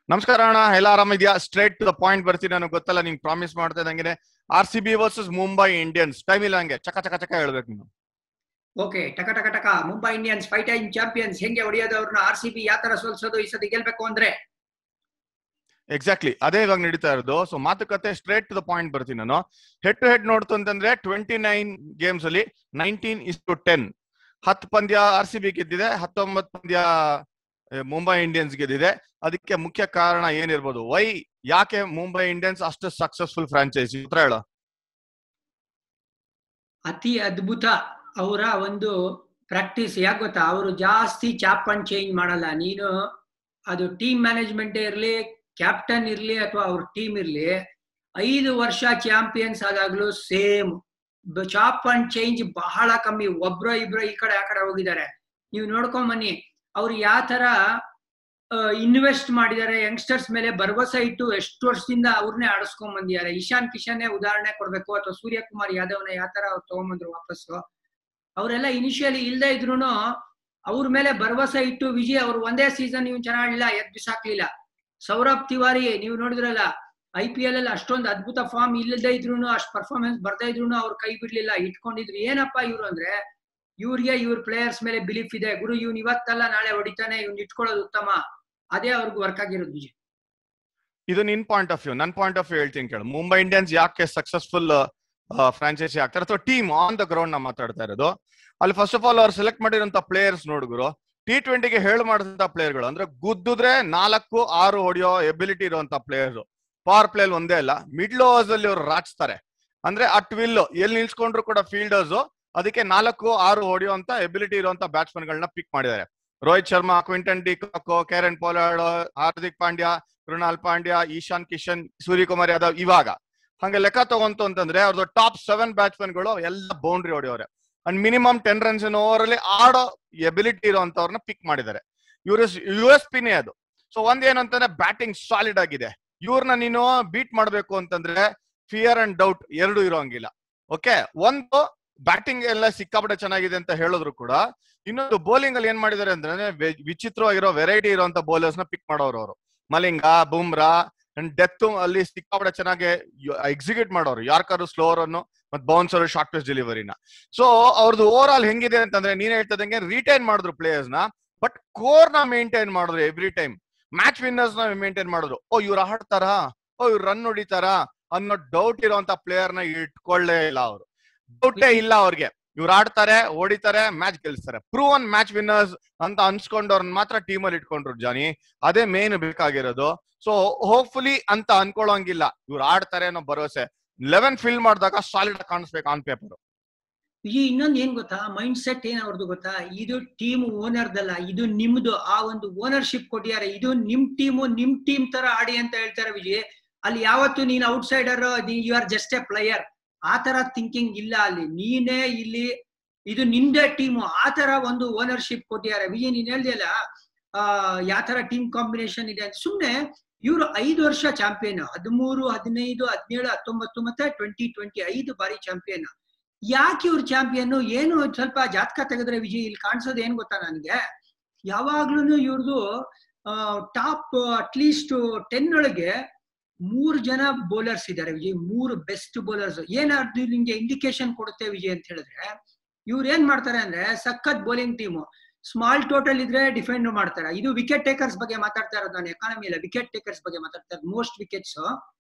ನಮಸ್ಕಾರ ಅಣ್ಣ ಎಲ್ಲ ಆರಾಮಿದ್ಯಾ ಸ್ಟ್ರೇಟ್ ಟು ದ ಪಾಯಿಂಟ್ ಬರ್ತೀನಿ ನನಗೆ ಗೊತ್ತಲ್ಲ ನಿಂಗೆ ಪ್ರಾಮಿಸ್ ಮಾಡ್ತಾ ಇದ್ದಂಗೆ R C B versus Mumbai Indians time ಇಲ್ಲ ಹಂಗೆ ಚಕ ಚಕ ಚಕ ಹೇಳ್ಬೇಕು ನೀನು ಓಕೆ ಟಕ ಟಕ ಟಕ Mumbai Indians five time champions ಹೆಂಗೆ ಹೊಡೆಯೋದು ಅವ್ರನ್ನ ಆರ್ ಸಿ ಬಿ ಯಾವ ತರ ಸೋಲ್ಸೋದು ಈ ಸತಿ ಗೆಲ್ಬೇಕು ಅಂದ್ರೆ ಎಕ್ಸಾಕ್ಟ್ಲಿ ಅದೇ ಇವಾಗ ನಡೀತಾ ಇರೋದು ಸೊ ಮಾತುಕತೆ ಸ್ಟ್ರೇಟ್ ಟು ದ ಪಾಯಿಂಟ್ ಬರ್ತೀನಿ ನಾನು ಹೆಡ್ ಟು ಹೆಡ್ ನೋಡ್ತು ಅಂತಂದ್ರೆ ಟ್ವೆಂಟಿ ನೈನ್ ಗೇಮ್ಸ್ ಅಲ್ಲಿ ನೈನ್ಟೀನ್ ಇಸ್ ಟು ಟೆನ್ ಹತ್ತು ಪಂದ್ಯ ಆರ್ ಸಿ ಬಿ ಗೆದ್ದಿದೆ ಹತ್ತೊಂಬತ್ತು ಪಂದ್ಯ ಆ, ಮುಂಬೈ ಇಂಡಿಯನ್ಸ್ ಗೆದ್ದಿದೆ ಅದಕ್ಕೆ ಮುಖ್ಯ ಕಾರಣ ಏನಿರ್ಬೋದು ವೈ ಯಾಕೆ ಮುಂಬೈ ಇಂಡಿಯನ್ಸ್ ಅಷ್ಟು ಸಕ್ಸಸ್ಫುಲ್ ಫ್ರಾಂಚೈಸಿ ಉತ್ತರ ಹೇಳು ಅತಿ ಅದ್ಭುತ ಅವರ ಒಂದು ಪ್ರಾಕ್ಟೀಸ್ ಯಾಕೆ ಗೊತ್ತಾ ಅವರು ಜಾಸ್ತಿ ಚಾಪ್ ಅಂಡ್ ಚೇಂಜ್ ಮಾಡಲ್ಲ ನೀನು ಅದು ಟೀಮ್ ಮ್ಯಾನೇಜ್ಮೆಂಟ್ ಇರ್ಲಿ ಕ್ಯಾಪ್ಟನ್ ಇರ್ಲಿ ಅಥವಾ ಅವ್ರ ಟೀಮ್ ಇರ್ಲಿ ಐದು ವರ್ಷ ಚಾಂಪಿಯನ್ಸ್ ಆದಾಗ್ಲೂ ಸೇಮ್ ಚಾಪ್ ಅಂಡ್ ಚೇಂಜ್ ಬಹಳ ಕಮ್ಮಿ ಒಬ್ರೋ ಇಬ್ರೋ ಈ ಕಡೆ ಆ ಕಡೆ ಹೋಗಿದ್ದಾರೆ ನೀವು ನೋಡ್ಕೊಂಡ್ ಬನ್ನಿ ಅವ್ರು ಯಾವ ತರ ಇನ್ವೆಸ್ಟ್ ಮಾಡಿದ್ದಾರೆ ಯಂಗ್ಸ್ಟರ್ಸ್ ಮೇಲೆ ಭರವಸೆ ಇಟ್ಟು ಎಷ್ಟು ವರ್ಷದಿಂದ ಅವ್ರನ್ನೇ ಆಡಿಸ್ಕೊಂಡ್ ಬಂದಿದ್ದಾರೆ ಇಶಾನ್ ಕಿಶನ್ನೇ ಉದಾಹರಣೆ ಕೊಡ್ಬೇಕು ಅಥವಾ ಸೂರ್ಯಕುಮಾರ್ ಯಾದವ್ನ ಯಾವ ತರ ಅವ್ರು ತಗೊಂಬಂದ್ರು ವಾಪಸ್ಸು ಅವರೆಲ್ಲ ಇನಿಷಿಯಲಿ ಇಲ್ದೇ ಇದ್ರು ಅವ್ರ ಮೇಲೆ ಭರವಸೆ ಇಟ್ಟು ವಿಜಯ್ ಅವ್ರು ಒಂದೇ ಸೀಸನ್ ನೀವು ಚೆನ್ನಾಗಿಲ್ಲ ಎದ್ ಬಿಸಾಕ್ಲಿಲ್ಲ ಸೌರಭ್ ತಿವಾರಿ ನೀವು ನೋಡಿದ್ರಲ್ಲ ಐ ಪಿ ಎಲ್ ಅಲ್ಲಿ ಅಷ್ಟೊಂದು ಅದ್ಭುತ ಫಾರ್ಮ್ ಇಲ್ಲದೆ ಇದ್ರು ಅಷ್ಟು ಪರ್ಫಾರ್ಮೆನ್ಸ್ ಬರ್ತಾ ಇದ್ರು ಅವ್ರು ಕೈ ಬಿಡ್ಲಿಲ್ಲ ಇಟ್ಕೊಂಡಿದ್ರು ಏನಪ್ಪಾ ಇವ್ರು ಅಂದ್ರೆ ಇವ್ರಿಗೆ ಇವ್ರ ಪ್ಲೇಯರ್ಸ್ ಮೇಲೆ ಬಿಲೀಫ್ ಇದೆ ಗುರು ಇವ್ನ್ ಇವತ್ತಲ್ಲ ನಾಳೆ ಹೊಡಿತಾನೆ ಇವ್ನ್ ಇಟ್ಕೊಳ್ಳೋದು ಉತ್ತಮ ಅದೇ ಅವ್ರಿಗೆ ವರ್ಕ್ ಆಗಿರೋದು ವಿಜಯ್ ಇದು ನಿನ್ ಪಾಯಿಂಟ್ ಆಫ್ ವ್ಯೂ ನನ್ ಪಾಯಿಂಟ್ ಆಫ್ ವ್ಯೂ ಹೇಳ್ತೀನಿ ಕೇಳು ಮುಂಬೈ ಇಂಡಿಯನ್ಸ್ ಯಾಕೆ ಸಕ್ಸಸ್ಫುಲ್ ಫ್ರಾಂಚೈಸಿ ಆಗ್ತಾರೆ ಅಥವಾ ಟೀಮ್ ಆನ್ ದ ಗ್ರೌಂಡ್ ನಾ ಮಾತಾಡ್ತಾ ಇರೋದು ಅಲ್ಲಿ ಫಸ್ಟ್ ಆಫ್ ಆಲ್ ಅವ್ರು ಸೆಲೆಕ್ಟ್ ಮಾಡಿರೋಂತ ಪ್ಲೇಯರ್ಸ್ ನೋಡಿದ್ರು ಟಿ ಟ್ವೆಂಟಿಗೆ ಹೇಳು ಮಾಡಿದಂತ ಪ್ಲೇಯರ್ಗಳು ಅಂದ್ರೆ ಗುದ್ದಿದ್ರೆ ನಾಲ್ಕು ಆರು ಹೊಡೆಯೋ ಎಬಿಲಿಟಿ ಇರುವಂತ ಪ್ಲೇಯರ್ಸ್ ಪವರ್ ಪ್ಲೇಲ್ ಒಂದೇ ಅಲ್ಲ ಮಿಡ್ಲ್ ಓವರ್ಸ್ ಅಲ್ಲಿ ಅವ್ರು ರಾಚ್ತಾರೆ ಅಂದ್ರೆ ಅಟ್ ವಿಲ್ ಎಲ್ಲಿ ನಿಲ್ಸ್ಕೊಂಡ್ರು ಕೂಡ ಫೀಲ್ಡರ್ಸ್ ಅದಕ್ಕೆ ನಾಲ್ಕು ಆರು ಹೊಡೆಯುವಂತ ಎಬಿಲಿಟಿ ಇರುವಂತ ಬ್ಯಾಟ್ಸ್ಮನ್ ಗಳನ್ನ ಪಿಕ್ ಮಾಡಿದ್ದಾರೆ Rohit Sharma Quinton de Kock Kieron Pollard Hardik Pandya Krunal Pandya Ishan Kishan Suryakumar Yadav ಇವಾಗ ಹಂಗೆ ಲೆಕ್ಕ ತಗೊಂತು ಅಂತಂದ್ರೆ ಅವ್ರದ್ದು ಟಾಪ್ ಸೆವೆನ್ ಬ್ಯಾಟ್ಸ್ಮನ್ ಗಳು ಎಲ್ಲ ಬೌಂಡ್ರಿ ಹೊಡೆಯೋರೆ and minimum ten runs over ಅಲ್ಲಿ ಆಡೋ ಎಬಿಲಿಟಿ ಇರುವಂತವ್ರನ್ನ ಪಿಕ್ ಮಾಡಿದ್ದಾರೆ ಇವ್ರ ಯು ಎಸ್ ಪಿನೇ ಅದು ಸೊ ಒಂದ್ ಏನಂತಂದ್ರೆ ಬ್ಯಾಟಿಂಗ್ ಸಾಲಿಡ್ ಆಗಿದೆ ಇವ್ರನ್ನ ನೀನು ಬೀಟ್ ಮಾಡ್ಬೇಕು ಅಂತಂದ್ರೆ ಫಿಯರ್ ಅಂಡ್ ಡೌಟ್ ಎರಡು ಇರೋಂಗಿಲ್ಲ ಓಕೆ ಒಂದು ಬ್ಯಾಟಿಂಗ್ ಎಲ್ಲ ಸಿಕ್ಕಾಪಟ್ಟೆ ಚೆನ್ನಾಗಿದೆ ಅಂತ ಹೇಳಿದ್ರು ಕೂಡ ಇನ್ನೊಂದು ಬೌಲಿಂಗ್ ಅಲ್ಲಿ ಏನ್ ಮಾಡಿದ್ದಾರೆ ಅಂದ್ರೆ ವೆ- ವಿಚಿತ್ರವಾಗಿರೋ ವೆರೈಟಿ ಇರುವಂತ ಬೌಲರ್ಸ್ ನ ಪಿಕ್ ಮಾಡೋರು ಅವರು ಮಲಿಂಗ ಬುಮ್ರಾ ಅಂಡ್ ಡೆತ್ ಅಲ್ಲಿ ಸಿಕ್ಕಾಪಟ್ಟೆ ಚೆನ್ನಾಗಿ ಎಕ್ಸಿಕ್ಯೂಟ್ ಮಾಡೋರು ಯಾರ್ಕರ್ ಸ್ಲೋರ್ ಅನ್ನು ಮತ್ ಬೌನ್ಸರ್ ಶಾರ್ಟ್ ಪೇಸ್ ಡೆಲಿವರಿನ ಸೊ ಅವ್ರದ್ದು ಓವರ್ ಆಲ್ ಹೆಂಗಿದೆ ಅಂತಂದ್ರೆ ನೀನ್ ಹೇಳ್ತದಂಗೆ ರಿಟೈನ್ ಮಾಡಿದ್ರು ಪ್ಲೇಯರ್ಸ್ ನ ಬಟ್ ಕೋರ್ ನ ಮೇಂಟೈನ್ ಮಾಡಿದ್ರು ಎವ್ರಿ ಟೈಮ್ ಮ್ಯಾಚ್ ವಿನ್ನರ್ಸ್ ನ ಮೇಂಟೈನ್ ಮಾಡಿದ್ರು ಓ ಇವ್ರು ಆಡ್ತಾರಾ ಓ ಇವ್ರು ರನ್ ಹೊಡಿತಾರಾ ಅನ್ನೋ ಡೌಟ್ ಇರುವಂತ ಪ್ಲೇಯರ್ ನ ಇಟ್ಕೊಳ್ಳೇ ಇಲ್ಲ ಅವರು ಡೌಟೇ ಇಲ್ಲ ಅವ್ರಿಗೆ ಇವ್ರು ಆಡ್ತಾರೆ ಹೊಡಿತಾರೆ ಮ್ಯಾಚ್ ಗೆಲ್ಸ್ತಾರೆ ಪ್ರೂವ್ ಒನ್ ಮ್ಯಾಚ್ ವಿನ್ನರ್ಸ್ ಅಂತ ಅನ್ಸ್ಕೊಂಡವ್ರನ್ನ ಮಾತ್ರ ಟೀಮ್ ಅಲ್ಲಿ ಇಟ್ಕೊಂಡ್ರು ಜಾನಿ ಅದೇ ಮೇನ್ ಬೇಕಾಗಿರೋದು ಸೊ ಹೋಪ್ಫುಲಿ ಅಂತ ಅನ್ಕೊಳ್ಳೋಂಗಿಲ್ಲ ಇವ್ರು ಆಡ್ತಾರೆ ಅನ್ನೋ ಭರವಸೆ ಲೆವೆನ್ ಫಿಲ್ ಮಾಡಿದಾಗ ಸಾಲಿಡ್ ಕಾಣಿಸ್ಬೇಕು ಆನ್ ಪೇಪರ್ ಈ ಇನ್ನೊಂದು ಏನ್ ಗೊತ್ತಾ ಮೈಂಡ್ ಸೆಟ್ ಏನ್ ಅವ್ರದ್ದು ಗೊತ್ತಾ ಇದು ಟೀಮ್ ಓನರ್ದಲ್ಲ ಇದು ನಿಮ್ದು ಆ ಒಂದು ಓನರ್ಶಿಪ್ ಕೊಟ್ಟಿದ್ದಾರೆ ಇದು ನಿಮ್ ಟೀಮು ನಿಮ್ ಟೀಮ್ ತರ ಆಡಿ ಅಂತ ಹೇಳ್ತಾರೆ ವಿಜಯ್ ಅಲ್ಲಿ ಯಾವತ್ತು ನೀನ್ outsider you are just a player ಆ ತರ ಥಿಂಕಿಂಗ್ ಇಲ್ಲ ಅಲ್ಲಿ ನೀನೇ ಇಲ್ಲಿ ಇದು ನಿಂದೆ ಟೀಮು ಆ ತರ ಒಂದು ಓನರ್ಶಿಪ್ ಕೊಟ್ಟಿದ್ದಾರೆ ವಿಜಯ್ ನೀನ್ ಹೇಳ್ದೆಯಲ್ಲ ಆ ಯಾವ ತರ ಟೀಮ್ ಕಾಂಬಿನೇಷನ್ ಇದೆ ಅಂತ ಸುಮ್ನೆ ಇವರು ಐದು ವರ್ಷ ಚಾಂಪಿಯನ್ ಹದಿಮೂರು ಹದಿನೈದು ಹದಿನೇಳು ಹತ್ತೊಂಬತ್ತು ಮತ್ತೆ ಟ್ವೆಂಟಿ ಟ್ವೆಂಟಿ ಐದು ಬಾರಿ ಚಾಂಪಿಯನ್ ಯಾಕೆ ಇವ್ರು ಚಾಂಪಿಯನ್ ಏನು ಸ್ವಲ್ಪ ಜಾತಕ ತೆಗೆದ್ರೆ ವಿಜಯ್ ಇಲ್ಲಿ ಕಾಣಿಸೋದು ಏನ್ ಗೊತ್ತಾ ನನಗೆ ಯಾವಾಗ್ಲೂ ಇವ್ರದ್ದು ಟಾಪ್ ಅಟ್ಲೀಸ್ಟ್ ಟೆನ್ ಒಳಗೆ ಮೂರು ಜನ ಬೌಲರ್ಸ್ ಇದ್ದಾರೆ ವಿಜಯ್ ಮೂರು ಬೆಸ್ಟ್ ಬೌಲರ್ಸ್ ಏನಾದ್ರು ನಿಮ್ಗೆ ಇಂಡಿಕೇಶನ್ ಕೊಡುತ್ತೆ ವಿಜಯ್ ಅಂತ ಹೇಳಿದ್ರೆ ಇವ್ರು ಏನ್ ಮಾಡ್ತಾರೆ ಅಂದ್ರೆ ಸಖತ್ ಬೌಲಿಂಗ್ ಟೀಮು ಸ್ಮಾಲ್ ಟೋಟಲ್ ಇದ್ರೆ ಡಿಫೆಂಡ್ ಮಾಡ್ತಾರೆ ಇದು ವಿಕೆಟ್ ಟೇಕರ್ಸ್ ಬಗ್ಗೆ ಮಾತಾಡ್ತಾ ಇರೋದು ನಾನು ಎಕಾನಮಿ ಇಲ್ಲ ವಿಕೆಟ್ ಟೇಕರ್ಸ್ ಬಗ್ಗೆ ಮಾತಾಡ್ತಾ ಇರೋದು ಮೋಸ್ಟ್ ವಿಕೆಟ್ಸ್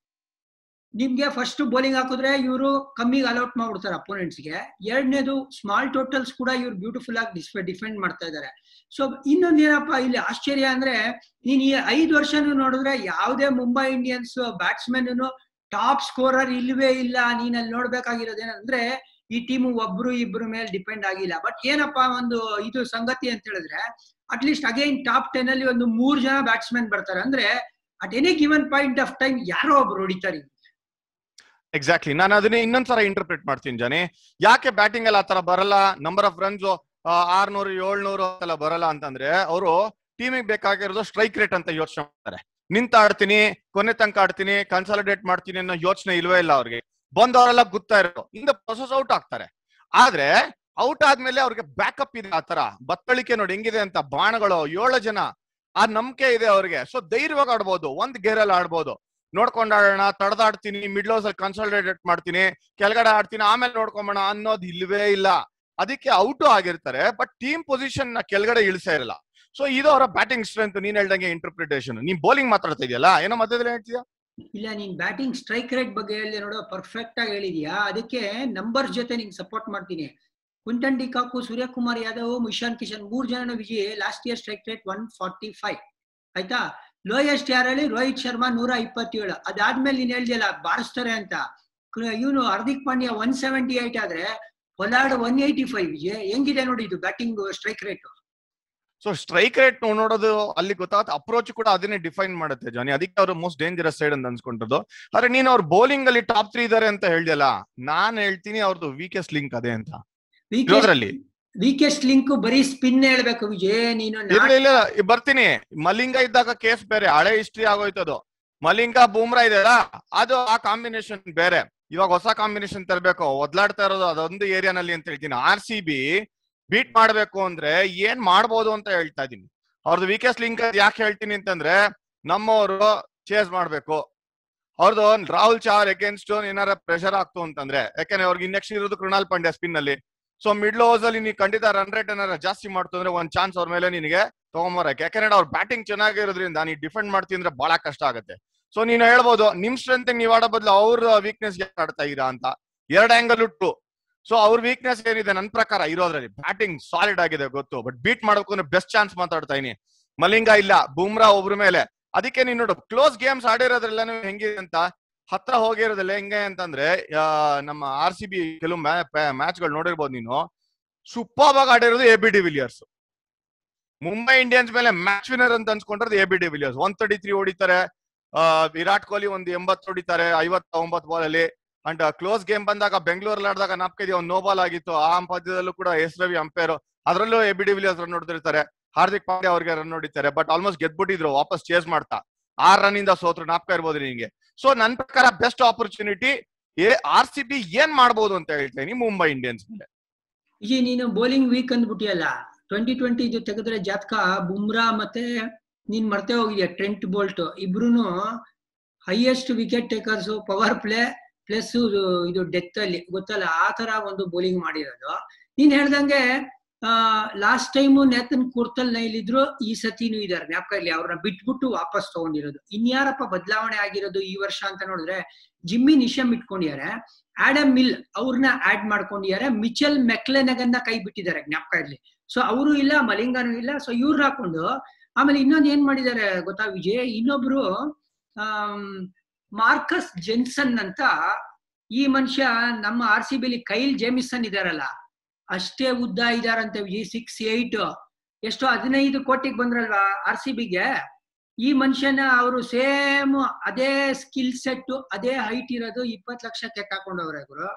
ನಿಮ್ಗೆ ಫಸ್ಟ್ ಬೌಲಿಂಗ್ ಹಾಕಿದ್ರೆ ಇವರು ಕಮ್ಮಿಗೆ ಅಲೌಟ್ ಮಾಡ್ಬಿಡ್ತಾರೆ ಅಪೋನೆಂಟ್ಸ್ ಗೆ ಎರಡನೇದು ಸ್ಮಾಲ್ ಟೋಟಲ್ಸ್ ಕೂಡ ಇವ್ರು ಬ್ಯೂಟಿಫುಲ್ ಆಗಿ ಡಿಫೆಂಡ್ ಮಾಡ್ತಾ ಇದ್ದಾರೆ ಸೊ ಇನ್ನೊಂದ್ ಏನಪ್ಪಾ ಇಲ್ಲಿ ಆಶ್ಚರ್ಯ ಅಂದ್ರೆ ನೀನ್ ಈ ಐದು ವರ್ಷನೂ ನೋಡಿದ್ರೆ ಯಾವುದೇ Mumbai Indians batsman top scorer ಇಲ್ವೇ ಇಲ್ಲ ನೀನ್ ಅಲ್ಲಿ ನೋಡ್ಬೇಕಾಗಿರೋದೇನಂದ್ರೆ ಈ ಟೀಮ್ ಒಬ್ರು ಇಬ್ರು ಮೇಲೆ ಡಿಪೆಂಡ್ ಆಗಿಲ್ಲ ಬಟ್ ಏನಪ್ಪಾ ಒಂದು ಇದು ಸಂಗತಿ ಅಂತ ಹೇಳಿದ್ರೆ ಅಟ್ಲೀಸ್ಟ್ ಅಗೈನ್ ಟಾಪ್ ಟೆನ್ ಅಲ್ಲಿ ಒಂದು ಮೂರ್ ಜನ ಬ್ಯಾಟ್ಸ್ಮನ್ ಬರ್ತಾರೆ ಅಂದ್ರೆ at any given point of time ಯಾರೋ ಒಬ್ರು ಹೊಡಿತಾರೆ ಎಕ್ಸಾಕ್ಟ್ಲಿ ನಾನು ಅದನ್ನ ಇನ್ನೊಂದ್ಸಲ ಇಂಟರ್ಪ್ರಿಟ್ ಮಾಡ್ತೀನಿ ಜಾನಿ ಯಾಕೆ ಬ್ಯಾಟಿಂಗ್ ಅಲ್ಲಿ ಆತರ ಬರಲ್ಲ ನಂಬರ್ ಆಫ್ ರನ್ಸ್ ಆರ್ನೂರು ಏಳ್ನೂರು ಎಲ್ಲ ಬರಲ್ಲ ಅಂತಂದ್ರೆ ಅವರು ಟೀಮಿಗೆ ಬೇಕಾಗಿರೋದು ಸ್ಟ್ರೈಕ್ ರೇಟ್ ಅಂತ ಯೋಚನೆ ಮಾಡ್ತಾರೆ ನಿಂತ ಆಡ್ತೀನಿ ಕೊನೆ ತನಕ ಆಡ್ತೀನಿ ಕನ್ಸಾಲಿಡೇಟ್ ಮಾಡ್ತೀನಿ ಅನ್ನೋ ಯೋಚನೆ ಇಲ್ವೇ ಇಲ್ಲ ಅವ್ರಿಗೆ ಬಂದವರೆಲ್ಲ ಗುತ್ತಾ ಇರೋದು ಇಂದ ಪ್ರೊಸೆಸ್ ಔಟ್ ಆಗ್ತಾರೆ ಆದ್ರೆ ಔಟ್ ಆದ್ಮೇಲೆ ಅವ್ರಿಗೆ ಬ್ಯಾಕಪ್ ಇದೆ ಆತರ ಬತ್ತಳಿಕೆ ನೋಡಿ ಹೆಂಗಿದೆ ಅಂತ ಬಾಣಗಳು ಏಳು ಜನ ಆ ನಂಬಿಕೆ ಇದೆ ಅವ್ರಿಗೆ ಸೊ ಧೈರ್ಯವಾಗಿ ಆಡ್ಬೋದು ಒಂದ್ ಗೇರಲ್ಲಿ ಆಡ್ಬೋದು ನೋಡ್ಕೊಂಡ್ ಆಡೋಣ ತಡೆದಾಡ್ತೀನಿ ಮಿಡ್ಲ್ ಹೌಸ್ ಅಲ್ಲಿ ಕನ್ಸಲ್ಟೇಟ್ ಮಾಡ್ತೀನಿ ಕೆಳಗಡೆ ಆಡ್ತೀನಿ ಆಮೇಲೆ ನೋಡ್ಕೊಂಬೋಣ ಅನ್ನೋದು ಇಲ್ವೇ ಇಲ್ಲ ಅದಕ್ಕೆ ಔಟು ಆಗಿರ್ತಾರೆ ಬಟ್ ಟೀಮ್ ಪೊಸಿಷನ್ ನ ಕೆಳಗಡೆ ಇಳಿಸೇ ಇರಲ್ಲ ಸೊ ಇದು ಅವರ ಬ್ಯಾಟಿಂಗ್ ಸ್ಟ್ರೆಂತ್ ನೀನ್ ಹೇಳ್ದಂಗೆ ಇಂಟರ್ಪ್ರಿಟೇಷನ್ ನೀನ್ ಬೌಲಿಂಗ್ ಮಾತಾಡ್ತಾ ಇದೆಯಲ್ಲ ಏನೋ ಮಧ್ಯದಲ್ಲಿ ಹೇಳ್ತೀಯಾ ಇಲ್ಲ ನೀನ್ ಬ್ಯಾಟಿಂಗ್ ಸ್ಟ್ರೈಕ್ ರೇಟ್ ಬಗ್ಗೆ ಹೇಳಿದೆ ನೋಡು ಪರ್ಫೆಕ್ಟ್ ಆಗಿ ಹೇಳಿದ್ಯಾ ಅದಕ್ಕೆ ನಂಬರ್ ಜೊತೆ ನಿಂಗೆ ಸಪೋರ್ಟ್ ಮಾಡ್ತೀನಿ ಕುಂಟನ್ ಡಿಕಾಕು ಸೂರ್ಯಕುಮಾರ್ ಯಾದವ್ ಇಶಾನ್ ಕಿಶನ್ ಮೂರ್ ಜನ Vijay last year strike rate one forty five ಆಯ್ತಾ ಲೋಯೆಸ್ಟ್ ಯಾರಲ್ಲಿ ರೋಹಿತ್ ಶರ್ಮಾ ನೂರ ಇಪ್ಪತ್ತೇಳು ಅದಾದ್ಮೇಲೆ ನೀನ್ ಹೇಳ್ದಿಯಲ್ಲ ಬಾರಿಸ್ತಾರೆ ಅಂತ ಇವನು Hardik Pandya one seventy eight ಆದ್ರೆ Pollard one eighty five Vijay ಹೆಂಗಿದೆ ನೋಡಿ ಇದು batting strike rate so strike rate ನೋಡೋದು ಅಲ್ಲಿ ಗೊತ್ತಾಗುತ್ತೆ ಅಪ್ರೋಚ್ ಕೂಡ ಅದನ್ನೇ ಡಿಫೈನ್ ಮಾಡುತ್ತೆ ಜಾನಿ ಅದಕ್ಕೆ ಅವರು ಮೋಸ್ಟ್ ಡೇಂಜರಸ್ ಸೈಡ್ ಅಂತ ಅನ್ಸ್ಕೊಂಡದ್ದು ಆದ್ರೆ ನೀನ್ ಅವ್ರ ಬೌಲಿಂಗ್ ಅಲ್ಲಿ ಟಾಪ್ ತ್ರೀ ಇದಾರೆ ಅಂತ ಹೇಳ್ದಿಯಲ್ಲ ನಾನ್ ಹೇಳ್ತೀನಿ ಅವ್ರದ್ದು ವೀಕೆಸ್ಟ್ ಲಿಂಕ್ ಅದೇ ಅಂತ ಇರೋದ್ರಲ್ಲಿ ವೀಕೆಸ್ಟ್ ಲಿಂಕ್ ಬರೀ ಸ್ಪಿನ್ ಹೇಳ್ಬೇಕು ವಿಜಯ್ ನೀನು ಇಲ್ಲ ಇಲ್ಲ ಇ- ಬರ್ತೀನಿ ಮಲಿಂಗ ಇದ್ದಾಗ ಕೇಸ್ ಬೇರೆ ಹಳೆ ಹಿಸ್ಟ್ರಿ ಆಗೋಯ್ತದು ಮಲಿಂಗ ಬೂಮ್ರಾ ಇದೆಯಲ್ಲ ಅದು ಆ ಕಾಂಬಿನೇಷನ್ ಬೇರೆ ಇವಾಗ ಹೊಸ ಕಾಂಬಿನೇಷನ್ ತರಬೇಕು ಒದ್ಲಾಡ್ತಾ ಇರೋದು ಅದೊಂದು ಏರಿಯಾನಲ್ಲಿ ಅಂತ ಹೇಳ್ತೀನಿ ಆರ್ ಸಿ ಬಿ ಬೀಟ್ ಮಾಡ್ಬೇಕು ಅಂದ್ರೆ ಏನ್ ಮಾಡ್ಬೋದು ಅಂತ ಹೇಳ್ತಾ ಇದೀನಿ ಅವ್ರದ್ದು ವೀಕೆಸ್ಟ್ ಲಿಂಕ್ ಯಾಕೆ ಹೇಳ್ತೀನಿ ಅಂತಂದ್ರೆ ನಮ್ಮವರು ಚೇಸ್ ಮಾಡ್ಬೇಕು ಅವ್ರದ್ದು ರಾಹುಲ್ ಚಾರ್ ಅಗೇನ್ಸ್ಟ್ ಏನಾರ ಪ್ರೆಷರ್ ಆಗ್ತು ಅಂತಂದ್ರೆ ಯಾಕಂದ್ರೆ ಅವ್ರಿಗೆ ನೆಕ್ಸ್ಟ್ ಇರೋದು ಕೃಣಾಲ್ ಪಾಂಡ್ಯ ಸ್ಪಿನ್ ಅಲ್ಲಿ ಸೊ ಮಿಡ್ಲ್ ಓವರ್ಸ್ ಅಲ್ಲಿ ನೀನು ಖಂಡಿತ ರನ್ ರೇಟ್ ಏನಾರ ಜಾಸ್ತಿ ಮಾಡ್ತು ಅಂದ್ರೆ ಒಂದ್ ಚಾನ್ಸ್ ಅವ್ರ ಮೇಲೆ ನಿನಗೆ ತಗೊಂಬರಕ್ಕೆ ಯಾಕಂದ್ರೆ ಅವ್ರ ಬ್ಯಾಟಿಂಗ್ ಚೆನ್ನಾಗಿರೋದ್ರಿಂದ ನೀನ್ ಡಿಫೆಂಡ್ ಮಾಡ್ತೀನಿ ಅಂದ್ರೆ ಬಹಳ ಕಷ್ಟ ಆಗುತ್ತೆ ಸೊ ನೀನು ಹೇಳ್ಬೋದು ನಿಮ್ ಸ್ಟ್ರೆಂತ್ ನೀವ್ ಆಡೋ ಬದಲು ಅವ್ರ ವೀಕ್ನೆಸ್ ಆಡ್ತಾ ಇದೀರಾ ಅಂತ ಎರಡ್ ಆಂಗಲ್ ಉಟ್ಟು ಸೊ ಅವ್ರ ವೀಕ್ನೆಸ್ ಏನಿದೆ ನನ್ನ ಪ್ರಕಾರ ಇರೋದ್ರಲ್ಲಿ ಬ್ಯಾಟಿಂಗ್ ಸಾಲಿಡ್ ಆಗಿದೆ ಗೊತ್ತು ಬಟ್ ಬೀಟ್ ಮಾಡಬೇಕು ಅಂದ್ರೆ ಬೆಸ್ಟ್ ಚಾನ್ಸ್ ಮಾತಾಡ್ತಾ ಇದೀನಿ ಮಲಿಂಗ ಇಲ್ಲ ಬೂಮ್ರಾ ಒಬ್ರ ಮೇಲೆ ಅದಕ್ಕೆ ನೀನ್ ನೋಡು ಕ್ಲೋಸ್ ಗೇಮ್ಸ್ ಆಡಿರೋದ್ರೆಲ್ಲ ಹೆಂಗಿದೆ ಅಂತ ಹತ್ರ ಹೋಗಿರೋದಿಲ್ಲ ಹೆಂಗೆ ಅಂತಂದ್ರೆ ಆ, ನಮ್ಮ ಆರ್ ಸಿ ಬಿ ಕೆಲವು ಮ್ಯಾಚ್ ಗಳು ನೋಡಿರ್ಬೋದು ನೀನು ಸೂಪರ್ ಆಗಿ ಆಡಿರೋದು A B de Villiers Mumbai Indians ಮೇಲೆ ಮ್ಯಾಚ್ ವಿನರ್ ಅಂತ ಅನ್ಸ್ಕೊಂಡಿರೋದು A B de Villiers one thirty three ಹೊಡಿತಾರೆ ಆ, ವಿರಾಟ್ ಕೊಹ್ಲಿ ಒಂದು ಎಂಬತ್ತು ಹೊಡಿತಾರೆ ಐವತ್ತೊಂಬತ್ತು ಬಾಲ್ ಅಲ್ಲಿ ಅಂಡ್ ಕ್ಲೋಸ್ ಗೇಮ್ ಬಂದಾಗ ಬೆಂಗಳೂರಲ್ಲಿ ಆಡಿದಾಗ ನಾಪ್ಕಿದೆ ಒಂದು ನೋ ಬಾಲ್ ಆಗಿತ್ತು ಆ ಪದ್ಯದಲ್ಲೂ ಕೂಡ ಎಸ್ ರವಿ ಅಂಪೈರ್ ಅದರಲ್ಲೂ ಎ ಬಿ ಡಿವಿಲಿಯರ್ಸ್ ರನ್ ಹೊಡೆದಿರ್ತಾರೆ ಹಾರ್ದಿಕ್ ಪಾಂಡ್ಯ ಅವ್ರಿಗೆ ರನ್ ಹೊಡಿತಾರೆ ಬಟ್ ಆಲ್ಮೋಸ್ಟ್ ಗೆದ್ಬಿಟ್ಟಿದ್ರು ವಾಪಸ್ ಚೇಸ್ ಮಾಡ್ತಾ ಆರ್ ರನ್ ಇಂದ ಸೋತ್ರು ನಾಪ್ಕ ಇರ್ಬೋದು ನಿಮಗೆ ಸೊ ನನ್ನ ಪ್ರಕಾರ ಬೆಸ್ಟ್ ಆಪರ್ಚುನಿಟಿ ಏ ಆರ್ ಸಿ ಬಿ ಏನ್ ಮಾಡ್ಬೋದು ಅಂತ ಹೇಳ್ತೀನಿ ಮುಂಬೈ ಇಂಡಿಯನ್ಸ್ ಮೇಲೆ ವಿಜಯ್ ನೀನು ಬೌಲಿಂಗ್ ವೀಕ್ ಅಂದ್ಬಿಟ್ಟಿಯಲ್ಲ ಟ್ವೆಂಟಿ ಟ್ವೆಂಟಿ ಇದು ತೆಗೆದ್ರೆ ಜಾತಕ ಬುಮ್ರಾ ಮತ್ತೆ ನೀನ್ ಮರ್ತೆ ಹೋಗಿದ್ಯಾ ಟ್ರೆಂಟ್ ಬೋಲ್ಟ್ ಇಬ್ರುನು highest wicket takers power play plus ಇದು ಡೆತ್ ಅಲ್ಲಿ ಗೊತ್ತಲ್ಲ ಆ ತರ ಒಂದು ಬೌಲಿಂಗ್ ಮಾಡಿರೋದು ನೀನ್ ಹೇಳ್ದಂಗೆ ಲಾಸ್ಟ್ ಟೈಮು ನೇತನ್ ಕುರ್ತಲ್ ನೈಲಿದ್ರು ಈ ಸತಿನೂ ಇದಾರೆ ಜ್ಞಾಪಕ ಇಲ್ಲಿ ಅವ್ರನ್ನ ಬಿಟ್ಬಿಟ್ಟು ವಾಪಸ್ ತಗೊಂಡಿರೋದು ಇನ್ಯಾರಪ್ಪ ಬದಲಾವಣೆ ಆಗಿರೋದು ಈ ವರ್ಷ ಅಂತ ನೋಡಿದ್ರೆ ಜಿಮ್ಮಿ ನಿಶಮ್ ಇಟ್ಕೊಂಡಿದ್ದಾರೆ ಆಡಮ್ ಮಿಲ್ ಅವ್ರನ್ನ ಆಡ್ ಮಾಡ್ಕೊಂಡಿದ್ದಾರೆ ಮಿಚೆಲ್ ಮೆಕ್ಲೆನಗನ್ನ ಕೈ ಬಿಟ್ಟಿದ್ದಾರೆ ಜ್ಞಾಪಕ ಇರ್ಲಿ ಸೊ ಅವರು ಇಲ್ಲ ಮಲಿಂಗನೂ ಇಲ್ಲ ಸೊ ಇವ್ರನ್ನ ಹಾಕೊಂಡು ಆಮೇಲೆ ಇನ್ನೊಂದು ಏನ್ ಮಾಡಿದ್ದಾರೆ ಗೊತ್ತಾ ವಿಜಯ್ ಇನ್ನೊಬ್ರು ಆಮ್, ಮಾರ್ಕಸ್ ಜೆನ್ಸನ್ ಅಂತ ಈ ಮನುಷ್ಯ ನಮ್ಮ ಆರ್ ಸಿ ಬಿಲಿ ಕೈಲ್ ಜೇಮಿಸನ್ ಇದಾರಲ್ಲ ಅಷ್ಟೇ ಉದ್ದ ಇದಾರಂತೆ ವಿಜಯ್ ಸಿಕ್ಸ್ ಏಟ್ ಎಷ್ಟೋ ಹದಿನೈದು ಕೋಟಿಗೆ ಬಂದ್ರಲ್ವಾ ಆರ್ ಸಿ ಬಿಗೆ ಈ ಮನುಷ್ಯನ ಅವರು ಸೇಮ್ ಅದೇ ಸ್ಕಿಲ್ ಸೆಟ್ ಅದೇ ಹೈಟ್ ಇರೋದು ಇಪ್ಪತ್ ಲಕ್ಷ ತೆಕ್ಕಾಕೊಂಡವ್ರೆ ಗುರು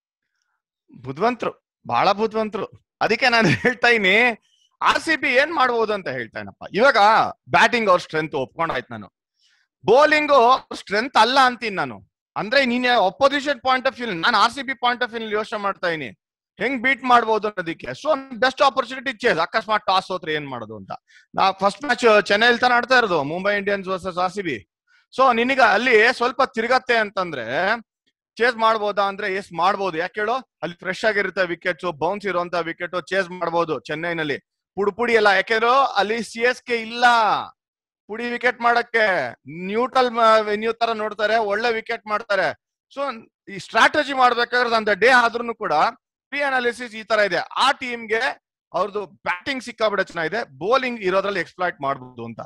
ಬುದ್ಧಿವಂತರು ಬಹಳ ಬುದ್ಧಿವಂತರು ಅದಕ್ಕೆ ನಾನು ಹೇಳ್ತಾ ಇದೀನಿ ಆರ್ ಸಿ ಬಿ ಏನ್ ಮಾಡ್ಬೋದು ಅಂತ ಹೇಳ್ತಾ ಇನಪ್ಪ ಇವಾಗ ಬ್ಯಾಟಿಂಗ್ ಅವ್ರ ಸ್ಟ್ರೆಂತ್ ಒಪ್ಕೊಂಡಾಯ್ತು ನಾನು ಬೌಲಿಂಗು ಸ್ಟ್ರೆಂತ್ ಅಲ್ಲ ಅಂತೀನಿ ನಾನು ಅಂದ್ರೆ ನೀನ್ ಅಪೋಸಿಷನ್ ಪಾಯಿಂಟ್ ಆಫ್ ವ್ಯೂ ನಾನು R C B point of view ಯೋಚನೆ ಮಾಡ್ತಾ ಇದೀನಿ ಹೆಂಗ್ ಬೀಟ್ ಮಾಡ್ಬೋದು ಅನ್ನೋದಕ್ಕೆ ಸೊ ಬೆಸ್ಟ್ ಆಪರ್ಚುನಿಟಿ ಚೇಸ್ ಅಕಸ್ಮಾತ್ ಟಾಸ್ ಹೋದ್ರೆ ಏನ್ ಮಾಡೋದು ಅಂತ ನಾ ಫಸ್ಟ್ ಮ್ಯಾಚ್ ಚೆನ್ನೈಲ್ ತಾನ ಆಡ್ತಾ ಇರೋದು Mumbai Indians versus R C B so ನಿನಗ ಅಲ್ಲಿ ಸ್ವಲ್ಪ ತಿರುಗತ್ತೆ ಅಂತಂದ್ರೆ ಚೇಸ್ ಮಾಡ್ಬೋದಾ ಅಂದ್ರೆ ಎಸ್ ಮಾಡ್ಬೋದು ಯಾಕೆ ಹೇಳು ಅಲ್ಲಿ ಫ್ರೆಶ್ ಆಗಿರುತ್ತೆ ವಿಕೆಟ್ಸ್ ಬೌನ್ಸ್ ಇರುವಂತ ವಿಕೆಟ್ ಚೇಸ್ ಮಾಡ್ಬೋದು ಚೆನ್ನೈನಲ್ಲಿ ಪುಡಿ ಪುಡಿ ಎಲ್ಲ ಯಾಕೆಂದ್ರೆ ಅಲ್ಲಿ ಸಿ ಎಸ್ ಕೆ ಇಲ್ಲ ಪುಡಿ ವಿಕೆಟ್ ಮಾಡಕ್ಕೆ ನ್ಯೂಟ್ರಲ್ ವೆನ್ಯೂ ತರ ನೋಡ್ತಾರೆ ಒಳ್ಳೆ ವಿಕೆಟ್ ಮಾಡ್ತಾರೆ ಸೊ ಈ ಸ್ಟ್ರಾಟಜಿ ಮಾಡ್ಬೇಕಾದ್ರೆ ಅಂತ ಡೇ ಆದ್ರೂ ಕೂಡ ಪ್ರಿ ಅನಾಲಿಸಿಸ್ ಈ ತರ ಇದೆ ಆ ಟೀಮ್ಗೆ ಅವ್ರದ್ದು ಬ್ಯಾಟಿಂಗ್ ಸಿಕ್ಕಾಬಿಡ ಚೆನ್ನಾಗಿದೆ ಬೌಲಿಂಗ್ ಇರೋದ್ರಲ್ಲಿ ಎಕ್ಸ್ಪ್ಲಾಯ್ಟ್ ಮಾಡ್ಬೋದು ಅಂತ